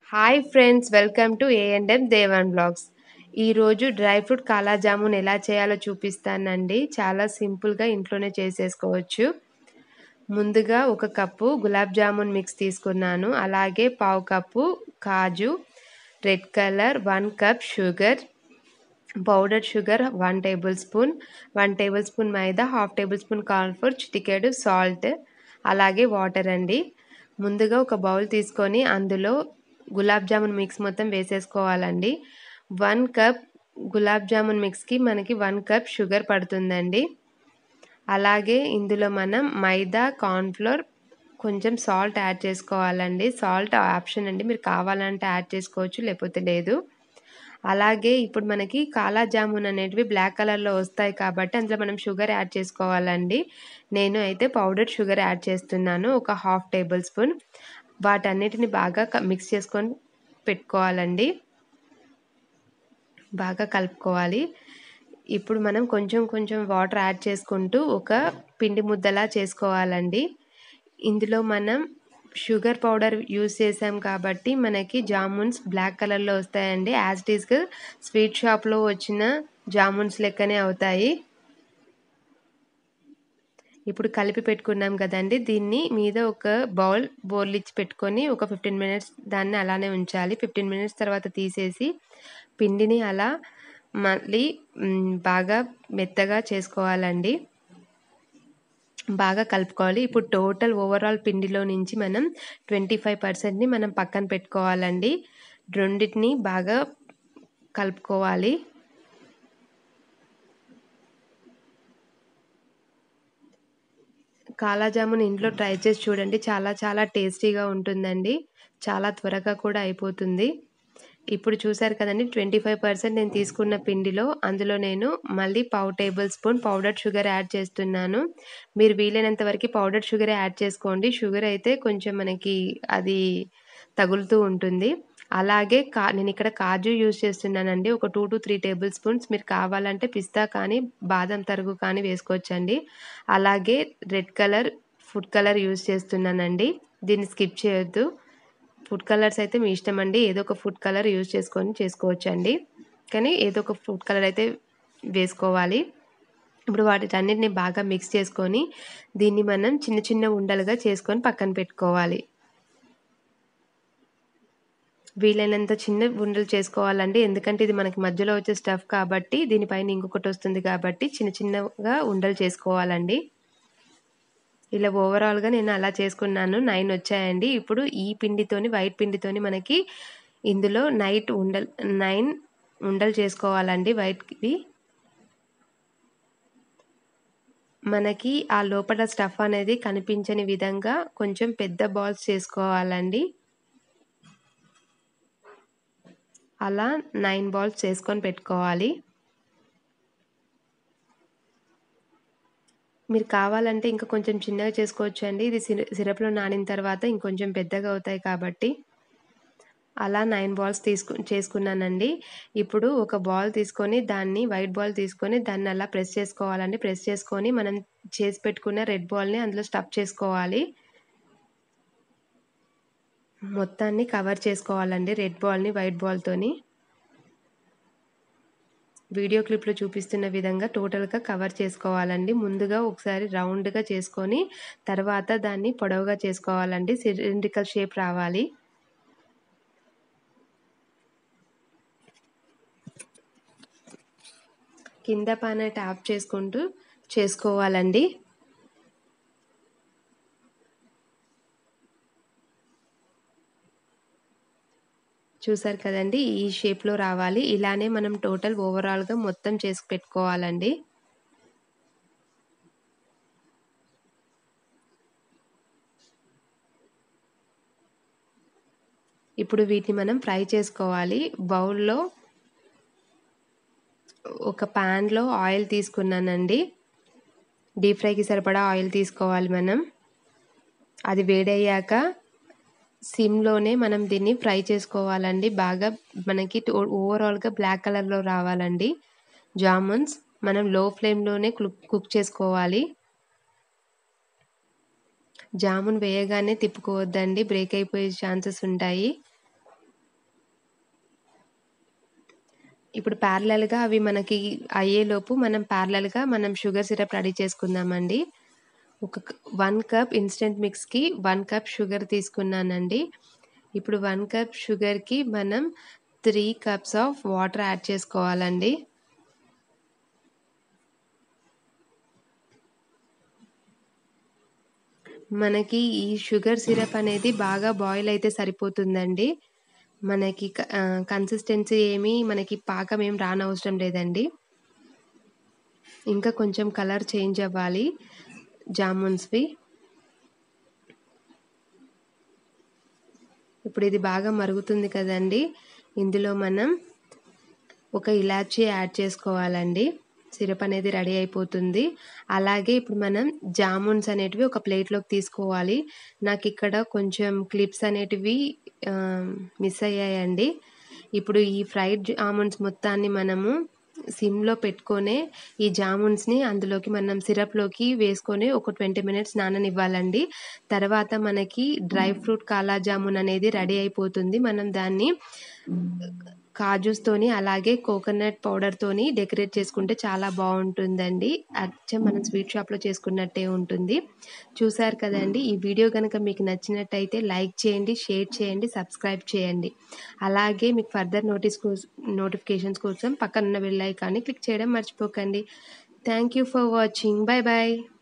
hi friends welcome to A and M Devan blogs ఈరోజు dry fruit kala jamun ఎలా చేయాలో చూపిస్తానండి చాలా సింపుల్గా ఇంట్లోనే చేసేసుకోవచ్చు ముందుగా ఒక కప్పు గులాబ్ జామున్ మిక్స్ తీసుకున్నాను అలాగే పావు కప్పు కాజు red colour one cup sugar powder sugar one tablespoon one tablespoon మైదా హాఫ్ టేబుల్ స్పూన్ కార్న్ఫ్లోర్ చిటికెడు సాల్ట్ అలాగే వాటర్ అండి ముందుగా ఒక బౌల్ తీసుకొని అందులో గులాబ్ జామున్ మిక్స్ మొత్తం వేసేసుకోవాలండి వన్ కప్ గులాబ్ జామున్ మిక్స్కి మనకి వన్ కప్ షుగర్ పడుతుందండి అలాగే ఇందులో మనం మైదా కార్న్ఫ్లోర్ కొంచెం సాల్ట్ యాడ్ చేసుకోవాలండి సాల్ట్ ఆప్షన్ అండి మీరు కావాలంటే యాడ్ చేసుకోవచ్చు లేకపోతే లేదు అలాగే ఇప్పుడు మనకి కాలా జామున్ అనేటివి బ్లాక్ కలర్లో వస్తాయి కాబట్టి అందులో మనం షుగర్ యాడ్ చేసుకోవాలండి నేను అయితే పౌడర్ షుగర్ యాడ్ చేస్తున్నాను ఒక హాఫ్ టేబుల్ స్పూన్ వాటన్నిటిని బాగా మిక్స్ చేసుకొని పెట్టుకోవాలండి బాగా కలుపుకోవాలి ఇప్పుడు మనం కొంచెం కొంచెం వాటర్ యాడ్ చేసుకుంటూ ఒక పిండి ముద్దలా చేసుకోవాలండి ఇందులో మనం షుగర్ పౌడర్ యూస్ చేసాం కాబట్టి మనకి జామున్స్ బ్లాక్ కలర్లో వస్తాయండి యాజ్ ఇట్ ఈస్గా స్వీట్ షాప్లో వచ్చిన జామున్స్ లెక్కనే అవుతాయి ఇప్పుడు కలిపి పెట్టుకున్నాం కదండి దీన్ని మీద ఒక బౌల్ బౌల్ ఇచ్చి పెట్టుకొని ఒక ఫిఫ్టీన్ మినిట్స్ దాన్ని అలానే ఉంచాలి ఫిఫ్టీన్ మినిట్స్ తర్వాత తీసేసి పిండిని అలా మళ్ళీ బాగా మెత్తగా చేసుకోవాలండి బాగా కలుపుకోవాలి ఇప్పుడు టోటల్ ఓవరాల్ పిండిలో నుంచి మనం ట్వంటీ ఫైవ్ పర్సెంట్ని మనం పక్కన పెట్టుకోవాలండి రెండింటిని బాగా కలుపుకోవాలి కాలా జామున్ ఇంట్లో ట్రై చేసి చూడండి చాలా చాలా టేస్టీగా ఉంటుందండి చాలా త్వరగా కూడా అయిపోతుంది ఇప్పుడు చూసారు కదండి ట్వంటీ ఫైవ్ పర్సెంట్ నేను తీసుకున్న పిండిలో అందులో నేను మళ్ళీ పావు tablespoon powder sugar add చేస్తున్నాను మీరు వీలైనంత వరకు పౌడర్ షుగర్ యాడ్ చేసుకోండి షుగర్ అయితే కొంచెం మనకి అది తగులుతూ ఉంటుంది అలాగే కా నేను ఇక్కడ కాజు యూజ్ చేస్తున్నానండి ఒక two to three tablespoons మీరు కావాలంటే పిస్తా కానీ బాదం తరుగు కానీ వేసుకోవచ్చండి అలాగే red colour food colour use చేస్తున్నానండి దీన్ని స్కిప్ చేయొద్దు ఫుడ్ కలర్స్ అయితే మీ ఇష్టం అండి ఏదో ఒక ఫుడ్ కలర్ యూజ్ చేసుకొని చేసుకోవచ్చండి కానీ ఏదో ఒక ఫుడ్ కలర్ అయితే వేసుకోవాలి ఇప్పుడు వాటిటన్నిటిని బాగా మిక్స్ చేసుకొని దీన్ని మనం చిన్న చిన్న ఉండలుగా చేసుకొని పక్కన పెట్టుకోవాలి వీలైనంత చిన్న ఉండలు చేసుకోవాలండి ఎందుకంటే ఇది మనకి మధ్యలో వచ్చే స్టఫ్ కాబట్టి దీనిపైన ఇంకొకటి వస్తుంది కాబట్టి చిన్న చిన్నగా ఉండలు చేసుకోవాలండి ఇలా ఓవరాల్గా నేను అలా చేసుకున్నాను నైన్ వచ్చాయండి ఇప్పుడు ఈ పిండితోని వైట్ పిండితోని మనకి ఇందులో నైట్ ఉండల్ నైన్ ఉండలు చేసుకోవాలండి వైట్వి మనకి ఆ లోపల స్టఫ్ అనేది కనిపించని విధంగా కొంచెం పెద్ద బాల్స్ చేసుకోవాలండి అలా నైన్ బాల్స్ చేసుకొని పెట్టుకోవాలి మీరు కావాలంటే ఇంకా కొంచెం చిన్నగా చేసుకోవచ్చు అండి ఇది సిరప్లో నానిన తర్వాత ఇంకొంచెం పెద్దగా అవుతాయి కాబట్టి అలా నైన్ బాల్స్ తీసుకు చేసుకున్నానండి ఇప్పుడు ఒక బాల్ తీసుకొని దాన్ని వైట్ బాల్ తీసుకొని దాన్ని అలా ప్రెస్ చేసుకోవాలండి ప్రెస్ చేసుకొని మనం చేసి పెట్టుకున్న రెడ్ బాల్ని అందులో స్టఫ్ చేసుకోవాలి మొత్తాన్ని కవర్ చేసుకోవాలండి రెడ్ బాల్ని వైట్ బాల్తోని వీడియో క్లిప్లో చూపిస్తున్న విధంగా టోటల్గా కవర్ చేసుకోవాలండి ముందుగా ఒకసారి రౌండ్గా చేసుకొని తర్వాత దాన్ని పొడవుగా చేసుకోవాలండి సిలిండ్రికల్ షేప్ రావాలి కింద పైన ట్యాప్ చేసుకుంటూ చేసుకోవాలండి చూసారు కదండి ఈ షేప్లో రావాలి ఇలానే మనం టోటల్ ఓవరాల్గా మొత్తం చేసి పెట్టుకోవాలండి ఇప్పుడు వీటిని మనం ఫ్రై చేసుకోవాలి బౌల్లో ఒక ప్యాన్లో ఆయిల్ తీసుకున్నానండి డీప్ ఫ్రైకి సరిపడా ఆయిల్ తీసుకోవాలి మనం అది వేడయ్యాక సిమ్లోనే మనం దీన్ని ఫ్రై చేసుకోవాలండి బాగా మనకి ఓవరాల్గా బ్లాక్ కలర్లో రావాలండి జామున్స్ మనం లో ఫ్లేమ్లోనే కుక్ చేసుకోవాలి జామున్ వేయగానే తిప్పుకోవద్దండి బ్రేక్ అయిపోయే ఛాన్సెస్ ఉంటాయి ఇప్పుడు ప్యారలల్గా అవి మనకి అయ్యేలోపు మనం ప్యారలల్గా మనం షుగర్ సిరప్ రెడీ చేసుకుందామండి ఒక వన్ కప్ ఇన్స్టెంట్ మిక్స్కి వన్ కప్ షుగర్ తీసుకున్నానండి ఇప్పుడు వన్ కప్ షుగర్కి మనం three cups of water add చేసుకోవాలండి మనకి ఈ షుగర్ సిరప్ అనేది బాగా బాయిల్ అయితే సరిపోతుందండి మనకి కన్సిస్టెన్సీ ఏమి మనకి పాకం ఏం రానవసరం లేదండి ఇంకా కొంచెం కలర్ చేంజ్ అవ్వాలి జామున్స్వి ఇప్పుడు ఇది బాగా మరుగుతుంది కదండి ఇందులో మనం ఒక ఇలాచీ యాడ్ చేసుకోవాలండి సిరప్ అనేది రెడీ అయిపోతుంది అలాగే ఇప్పుడు మనం జామున్స్ అనేటివి ఒక ప్లేట్లోకి తీసుకోవాలి నాకు ఇక్కడ కొంచెం క్లిప్స్ అనేటివి మిస్ అయ్యాయండి ఇప్పుడు ఈ ఫ్రైడ్ జామున్స్ మొత్తాన్ని మనము సిమ్లో పెట్టుకొని ఈ జామున్స్ని అందులోకి మనం సిరప్లోకి వేసుకొని ఒక ట్వంటీ మినిట్స్ నాననివ్వాలండి తర్వాత మనకి డ్రై ఫ్రూట్ కాలా జామున్ అనేది రెడీ అయిపోతుంది మనం దాన్ని కాజూస్తోని అలాగే కోకోనట్ పౌడర్తోని డెకరేట్ చేసుకుంటే చాలా బాగుంటుందండి అచ్చం మనం స్వీట్ షాప్లో చేసుకున్నట్టే ఉంటుంది చూసారు కదండి ఈ వీడియో కనుక మీకు నచ్చినట్టయితే లైక్ చేయండి షేర్ చేయండి సబ్స్క్రైబ్ చేయండి అలాగే మీకు ఫర్దర్ నోటీస్ నోటిఫికేషన్స్ కోసం పక్కన ఉన్న బెల్ ఐకాన్ని క్లిక్ చేయడం మర్చిపోకండి thank you for watching bye bye